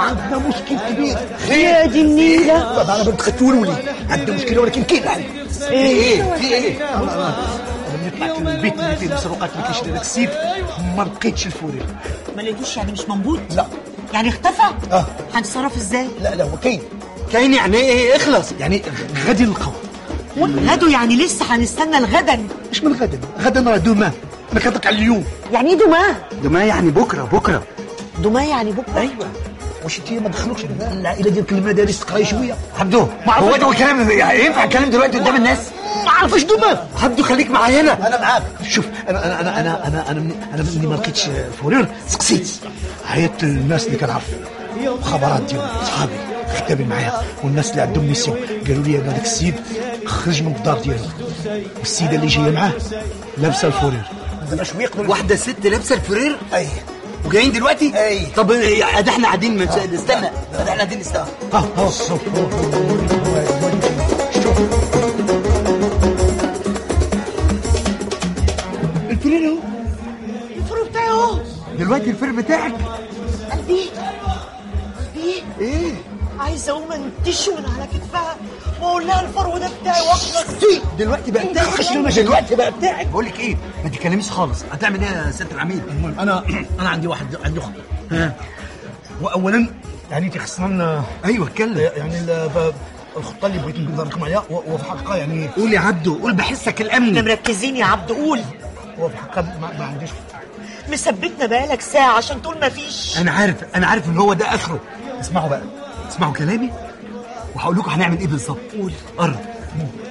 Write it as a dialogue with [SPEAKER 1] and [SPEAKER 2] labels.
[SPEAKER 1] عندنا مشكل كبير
[SPEAKER 2] يا دي النيلة
[SPEAKER 1] طبعا انا بنت ختولولي عندنا مشكله ولكن كاين عندي
[SPEAKER 2] ايه
[SPEAKER 1] في ايه انا ملي طلعت من البيت اللي فيه مسروقات اللي كيشري داك السيف ما لقيتش الفورير
[SPEAKER 2] ما لقيتوش يعني مش موجود
[SPEAKER 1] لا
[SPEAKER 2] يعني اختفى
[SPEAKER 1] اه
[SPEAKER 2] هنتصرف ازاي
[SPEAKER 1] لا لا هو كاين
[SPEAKER 3] كاين يعني ايه اخلص
[SPEAKER 1] يعني غادي نلقاو
[SPEAKER 2] غدو يعني لسه هنستنى الغدا
[SPEAKER 1] مش من غدا غدا راه دوما انا كنهضرك على اليوم
[SPEAKER 2] يعني ايه دماه
[SPEAKER 3] ده ما يعني بكره بكره
[SPEAKER 2] دماه يعني بكره
[SPEAKER 1] ايوه واش انت ما دخلوكش العائله ديالك المدارس تقراي شويه
[SPEAKER 3] عبدو
[SPEAKER 1] ما عرفتش.
[SPEAKER 3] هو ده الكلام ينفع الكلام دلوقتي قدام الناس
[SPEAKER 1] ما عرفش دوما
[SPEAKER 3] عبدو خليك معايا هنا
[SPEAKER 1] انا معاك شوف انا انا انا انا انا انا, أنا مني ما لقيتش فورير سقسيت عيطت للناس اللي كنعرف خبرات ديالهم صحابي خدامين معايا والناس اللي عندهم ميسيون قالوا لي هذاك السيد خرج من الدار ديالو والسيده اللي جايه معاه لابسه الفورير دابا شويه يقدروا
[SPEAKER 3] واحده ست لابسه الفرير
[SPEAKER 1] اي
[SPEAKER 3] وجايين دلوقتي
[SPEAKER 1] أي.
[SPEAKER 3] طب إيه، ده احنا قاعدين من... استنى ده احنا قاعدين نستنى
[SPEAKER 1] ها ها الصوت شوف الفورير اهو
[SPEAKER 2] الفرو بتاعي اهو
[SPEAKER 3] دلوقتي الفرير بتاعك
[SPEAKER 2] قلبي قلبي
[SPEAKER 3] ايه
[SPEAKER 2] عايزه اقوم انتشه من على كتفها واقول لها الفرو ده بتاعي واخلص
[SPEAKER 3] دلوقتي بقى بتاعك
[SPEAKER 1] خش المشي دلوقتي بقى بتاعك
[SPEAKER 3] بقول لك ايه ما تتكلميش خالص هتعمل ايه يا سياده العميد
[SPEAKER 1] المهم انا انا عندي واحد عندي خطه واولا يعني انت خصنا
[SPEAKER 3] ايوه اتكلم
[SPEAKER 1] يعني ال- ب- الخطه اللي بغيت نقول لكم عليها و- وفي الحقيقه يعني
[SPEAKER 3] قول يا عبدو قول بحسك
[SPEAKER 2] احنا
[SPEAKER 3] الامني
[SPEAKER 2] مركزين يا عبد قول
[SPEAKER 1] هو في الحقيقه ما, ما عنديش
[SPEAKER 2] مثبتنا بقالك ساعه عشان تقول مفيش
[SPEAKER 3] انا عارف انا عارف ان هو ده اخره اسمعوا بقى اسمعوا كلامي وهقول لكم هنعمل ايه بالظبط قول قرب